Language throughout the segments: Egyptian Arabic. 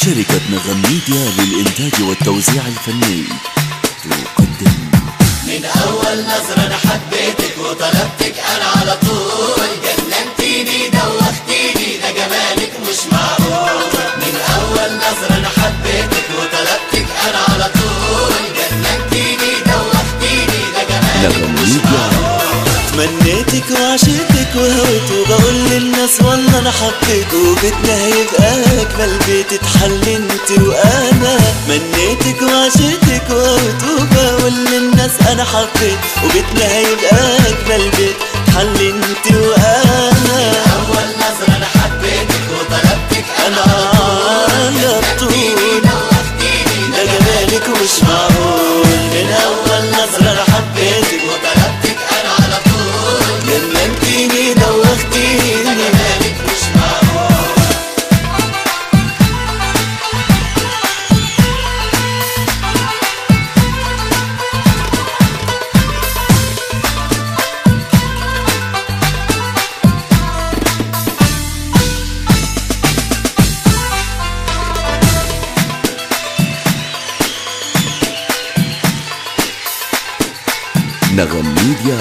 شركة نغم ميديا للإنتاج والتوزيع الفني تقدم من أول نظرة أنا حبيتك وطلبتك أنا على طول جننتيني دوختيني ده جمالك مش معقول من أول نظرة أنا حبيتك وطلبتك أنا على طول جننتيني دوختيني ده جمالك نغم مش ميديا معقول تمنيتك وعشقتك وهويت وبقول للناس والله انا حبيت وبيتنا هيبقى اجمل بيت اتحل انت وانا منيتك وعشقتك وهويت وبقول للناس انا حبيت وبيتنا هيبقى اجمل بيت اتحل انت وانا أول نظرة أنا حبيتك وطلبتك أنا انا على طول دوختيني ده جمالك مش معقول من اول نظرة انا حبيتك وطلبتك أنا على طول جننتيني دوختيني جمالك مش معقول نغم ميديا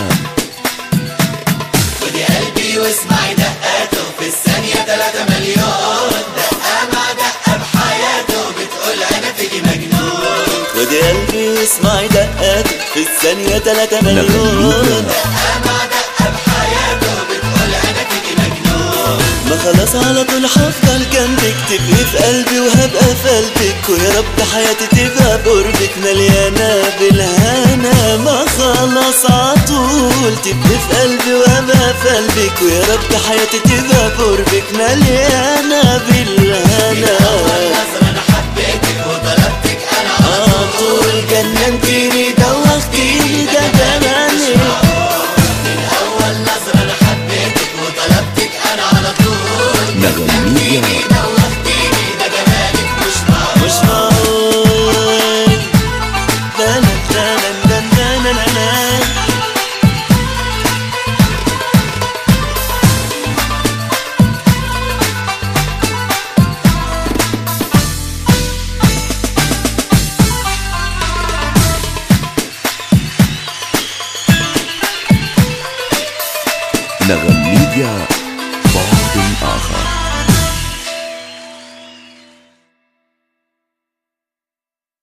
خدي قلبي واسمعي دقاته في الثانية تلاتة مليون دقة مع دقة بحياته بتقول أنا فيكي مجنون خدي قلبي واسمعي دقاته في الثانية تلاتة نغم مليون ميديا دقة مع دقة بحياته بتقول أنا فيكي مجنون ما خلاص على طول هفضل جنبك تبقي في قلبي وهبقى في قلبك ويا رب حياتي تبقى بقربك مليانة بالهنا ما خلاص عطول تبقي في قلبي وهبقى في قلبك ويا رب حياتي تبقى بقربك مليانة بالهنا